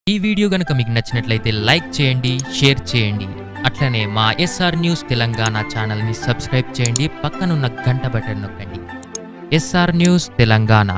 ఈ వీడియో గనుక మీకు నచ్చినట్లయితే లైక్ చేయండి షేర్ చేయండి అట్లనే మా ఎస్ఆర్ న్యూస్ తెలంగాణ ఛానల్ని సబ్స్క్రైబ్ చేయండి పక్కనున్న గంట బటన్ నొక్కండి ఎస్ఆర్ న్యూస్ తెలంగాణ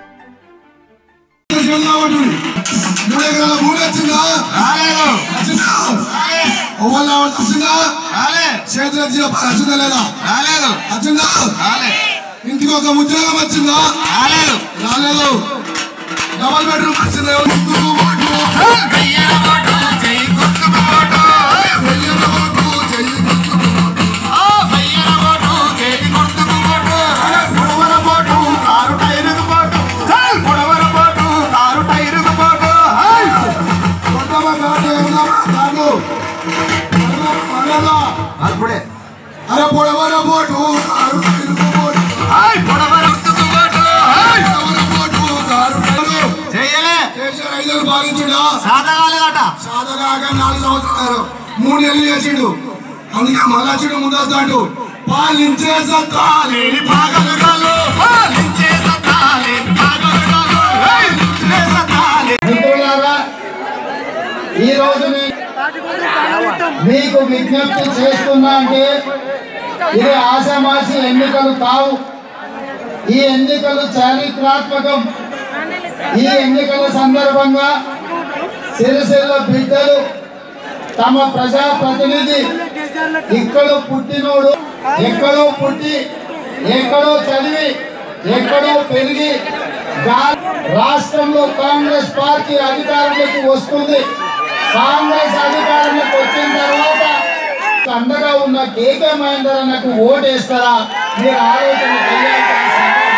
మూడు ఎకరాల భూమి వచ్చిందా రాలేదు వచ్చిందా ఒవ్వల్ల వచ్చిందా రాలే చేతుల జీవ వచ్చిందా లేదా రాలేదు వచ్చిందా రాలే ఇంటికి ఒక ఉద్యోగం వచ్చిందా రాలేదు రాలేదు డబల్ బెడ్రూమ్ వచ్చిందా ఎవరికి ఓటు? వెయ్యన ఓటు చెయ్యి గుర్తుకు ఓటు వెయ్యన్న ఓటు, చెయ్యి గుర్తుకు ఓటు. ఆ వెయ్యన ఓటు చేతి గుర్తుకు ఓటు పొడవర ఓటు కారు టైరుకు ఓటు పొడవర ఓటు కారు టైరుకు ఓటు కొట్టమ్మ కాదు, ఏమన్నా కాదు. అరే, పర్లేదా? అప్పుడే అరే పొడవన ఓటు కారు టైరుకు ఓటు. పొడవర గుర్తుకు ఓటు పొడవన ఓటు, కారు టైరు. చెయ్యలే కేసీఆర్ ఐదేళ్ళు బాధించుడా సాధగాలేదట సాధగాక నాలుగు సంవత్సరాలు మూడు నెలలు చేసిండు అందుకే మళ్ళా చెడు ముందొస్తాడు పాలించే సత్తా లేని పాగలుగాలు పాలించే సత్తాలే పాగలుగాలు పాలించే సత్తాలే మిత్రులారా ఈ రోజు మీ- మీకు విజ్ఞప్తి చేస్తున్నా అంటే ఇది ఆశామాసి ఎన్నికలు కావు ఈ ఎన్నికలు చారిత్రాత్మకం ఈ ఎన్నికల సందర్భంగా సిరిసిల్ల బిడ్డలు తమ ప్రజా ప్రతినిధి ఇక్కడో పుట్టినోడు ఎక్కడో పుట్టి ఎక్కడో చదివి ఎక్కడో పెరిగి గా- రాష్ట్రంలో కాంగ్రెస్ పార్టీ అధికారంలోకి వస్తుంది కాంగ్రెస్ అధికారంలోకి వచ్చిన తర్వాత అండగా ఉన్న కేకే మహేందర్ అన్నకు ఓటేస్తారా మీరు ఆలోచన చేయాల్సిన సమయం.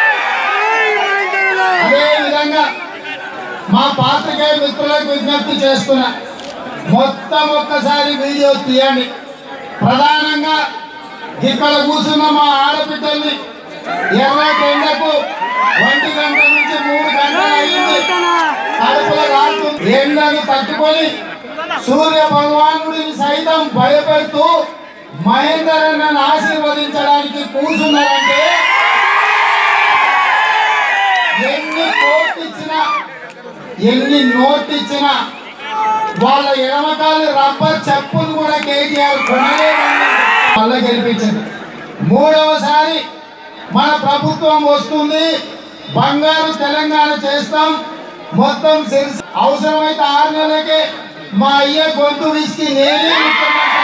అదే విధంగా మా పాత్రికేయ మిత్రులకు విజ్ఞప్తి చేస్తున్నా మొత్తం ఒక్కసారి వీడియో తీయండి ప్రధానంగా ఇక్కడ కూర్చున్న మా ఆడబిడ్డల్ని ఎర్ర ఎండకు ఒంటి గంట నుంచి మూడు గంటలు అయింది కడుపులో కాలుతుంది ఎండను తట్టుకొని సూర్య భగవానుడిని సైతం భయపెడుతూ మహేందర్ అన్నను ఆశీర్వదించడానికి కూర్చున్నారంటే ఎన్ని కోట్లు ఇచ్చినా ఎన్ని నోట్లు ఇచ్చినా వాళ్ళ ఎడమకాలు రబ్బర్ చెప్పులు కూడా కేటీఆర్ కొనలేదని మళ్ళీ గెలిపించింది మూడవసారి మన ప్రభుత్వం వస్తుంది బంగారు తెలంగాణ చేస్తాం మొత్తం సిరిసి అవసరమైతే ఆరు నెలలకే మా అయ్య గొంతు విసికి నేనే ముఖ్యమంత్రి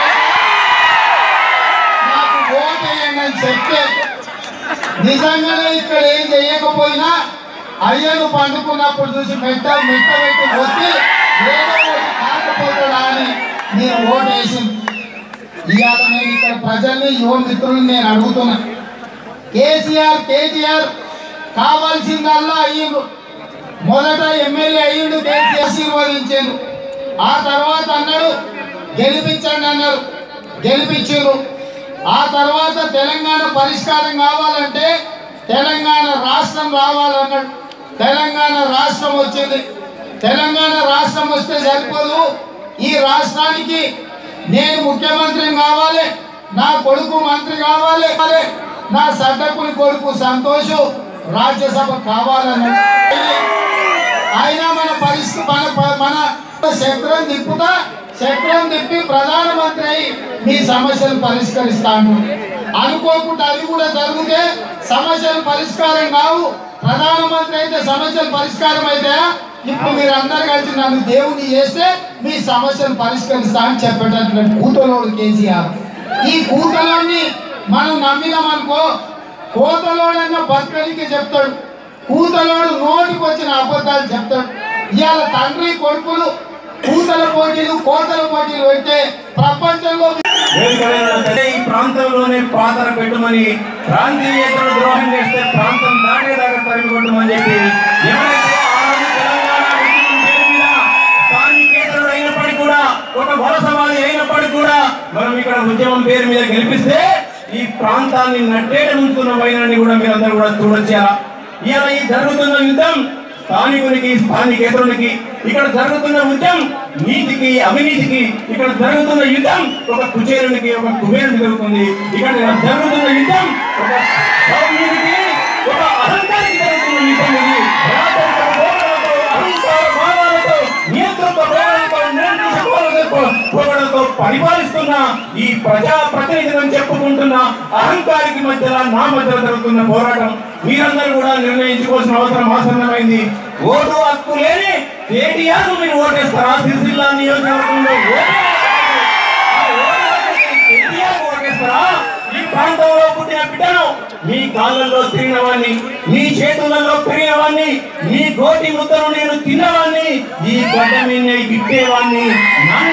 నాకు ఓటేయండి అని చెప్తే నిజంగానే ఇక్కడ ఏం చేయకపోయినా అయ్యను పండుకున్నప్పుడు చూసి మెట్ట మెట్ట పెట్టి కొట్టి ఏదో ఒకటి కాకపోతాడా అని నేను ఓటేసి ఇవాళ నేను ఇక్కడ ప్రజల్ని యువ మిత్రులు నేను అడుగుతున్నా కేసీఆర్ కేటీఆర్ కావాల్సిందల్లా అయ్యిండు మొదట ఎమ్మెల్యే అయ్యిండు కేసీఆర్ ఆశీర్వదించాను ఆ తర్వాత అన్నాడు గెలిపించండి అన్నారు గెలిపించారు ఆ తర్వాత తెలంగాణ పరిష్కారం కావాలంటే తెలంగాణ రాష్ట్రం రావాలన్నాడు తెలంగాణ రాష్ట్రం వచ్చింది తెలంగాణ రాష్ట్రం వస్తే సరిపోదు ఈ రాష్ట్రానికి నేను ముఖ్యమంత్రిని కావాలి నా కొడుకు మంత్రి కావాలి నా సడ్డకుని కొడుకు సంతోషు రాజ్యసభ కావాలన్నాడు అయినా మన పరిస్థితి మన ప- మన చక్రం తిప్పుతా చక్రం తిప్పి ప్రధానమంత్రి అయి మీ సమస్యలు పరిష్కరిస్తాను అనుకోకుండా అది కూడా జరిగితే సమస్యలు పరిష్కారం కావు ప్రధానమంత్రి అయితే సమస్యలు పరిష్కారం అయితే ఇప్పుడు మీరు అందరు కలిసి నన్ను దేవుని చేస్తే మీ సమస్యలు పరిష్కరిస్తా అని చెప్పేటటువంటి కూతలోడు కేసీఆర్ ఈ కూతలోని మనం నమ్మినామనుకో కోతలోడన్న బతకనికి చెప్తాడు కూతలోడు నోటికి వచ్చిన అబద్ధాలు చెప్తాడు ఇవాళ తండ్రి కొడుకులు కూతల పోటీలు కోతల పోటీలు పెడితే ప్రపంచంలో వేదికలైన ఈ ప్రాంతంలోనే పాతర పెట్టుమని ప్రాంతీయేతర ద్రోహం చేస్తే ప్రాంతం దాటేదాకా తరిమి కొట్టమని చెప్పి ఎవరైతే ఆ రోజు తెలంగాణ ఉద్యమం పేరు మీద స్థానికేతరుడు అయినప్పటికీ కూడా ఒక వలసవాది అయినప్పటికీ కూడా మనం ఇక్కడ ఉద్యమం పేరు మీద గెలిపిస్తే ఈ ప్రాంతాన్ని నట్టేట ముంచుతున్న వైనాన్ని కూడా మీరందరూ కూడా చూడొచ్చా ఇలా ఈ జరుగుతున్న యుద్ధం స్థానికునికి స్థానికేతరునికి ఇక్కడ జరుగుతున్న యుద్ధం నీతికి అవినీతికి ఇక్కడ జరుగుతున్న యుద్ధం ఒక కుచేరునికి ఒక కుబేరునికి జరుగుతుంది ఇక్కడ జరుగుతున్న యుద్ధం ఒక సౌమ్యునికి ఒక అహంకారికి జరుగుతున్న యుద్ధం ఇది రాత్రి కోపంతో, అహంకార భావాలతో నియంత్రణ పరిపాలిస్తున్న ఈ ప్రజా ప్రతినిధిని చెప్పుకుంటున్న అహంకారికి మధ్యలో నా మధ్యలో జరుగుతున్న పోరాటం మీరందరూ కూడా నిర్ణయించుకోవాల్సిన అవసరం ఆసన్నమైంది ఓటు హక్కు లేని కేటీఆర్ మీరు ఓటేస్తారా సిరిసిల్ల నియోజకవర్గంలో ఓటు కేటీఆర్ ఓటేస్తారా ఈ ప్రాంతంలో పుట్టిన బిడ్డను మీ కాళ్ళల్లో తిరిగినవాణ్ణి మీ చేతులలో పెరిగినవాణ్ణి మీ కోటి ముద్దను నేను తిన్నవాణ్ణి ఈ గడ్డ మీద గిట్టేవాణ్ణి నన్ను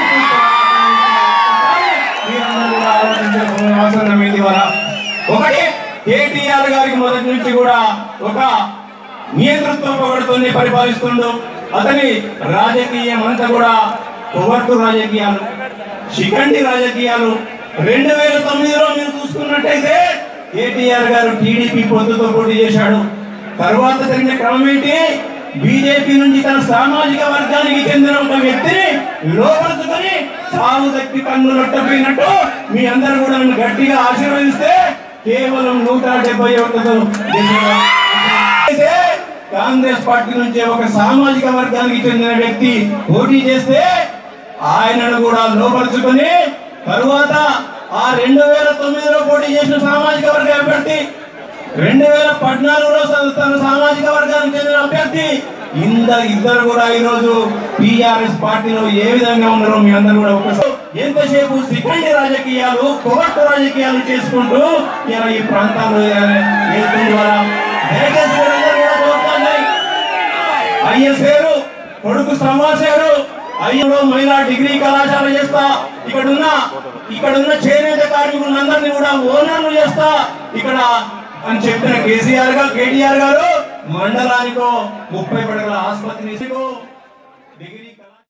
మీరందరూ కూడా ఆలోచించాల్సిన అవసరం ఏంది ఇవాళ ఒకటి కేటీఆర్ గారికి మొదటి నుంచి కూడా ఒక నియంతృత్వ పొగడుతోనే పరిపాలిస్తుండు అతని రాజకీయం అంతా కూడా పొగట్టు రాజకీయాలు శిఖండి రాజకీయాలు రెండు వేల తొమ్మిదిలో మీరు చూసుకున్నట్టయితే కేటీఆర్ గారు టీడీపీ పొద్దుతో పోటీ చేశాడు తర్వాత జరిగిన క్రమం ఏంటి బీజేపీ నుంచి తన సామాజిక వర్గానికి చెందిన ఒక వ్యక్తిని లోపరుచుకొని సాగు దక్కి కన్ను లొట్టపోయినట్టు మీ అందరూ కూడా నన్ను గట్టిగా ఆశీర్వదిస్తే కేవలం నూట డెబ్బై ఒకటి అయితే కాంగ్రెస్ పార్టీ నుంచి ఒక సామాజిక వర్గానికి చెందిన వ్యక్తి పోటీ చేస్తే ఆయనను కూడా లోపరుచుకొని తరువాత ఆ రెండు వేల తొమ్మిదిలో పోటీ చేసిన సామాజిక వర్గ అభ్యర్థి రెండు వేల పద్నాలుగులో స- తన సామాజిక వర్గానికి చెందిన అభ్యర్థి ఇంద ఇద్దరు కూడా ఈరోజు టిఆర్ఎస్ పార్టీలో ఏ విధంగా ఉన్నారో మీ అందరూ కూడా ఒకసారి ఎంతసేపు సికండి రాజకీయాలు కొగట్టు రాజకీయాలు చేసుకుంటూ ఇలా ఈ ప్రాంతాల్లో వెళ్తుంది ద్వారా దయచేసి మీరందరూ కూడా కోరుతున్నాయి అయ్యసేరు కొడుకు శ్రమాసేరు అయ్యలో మహిళా డిగ్రీ కళాశాల చేస్తా ఇక్కడున్న ఇక్కడున్న చేనేత కార్మికులందరినీ కూడా ఓనర్లు చేస్తా ఇక్కడ అని చెప్పిన కేసీఆర్ గారు కేటీఆర్ గారు మండలానికో ముప్పై పడగల ఆసుపత్రి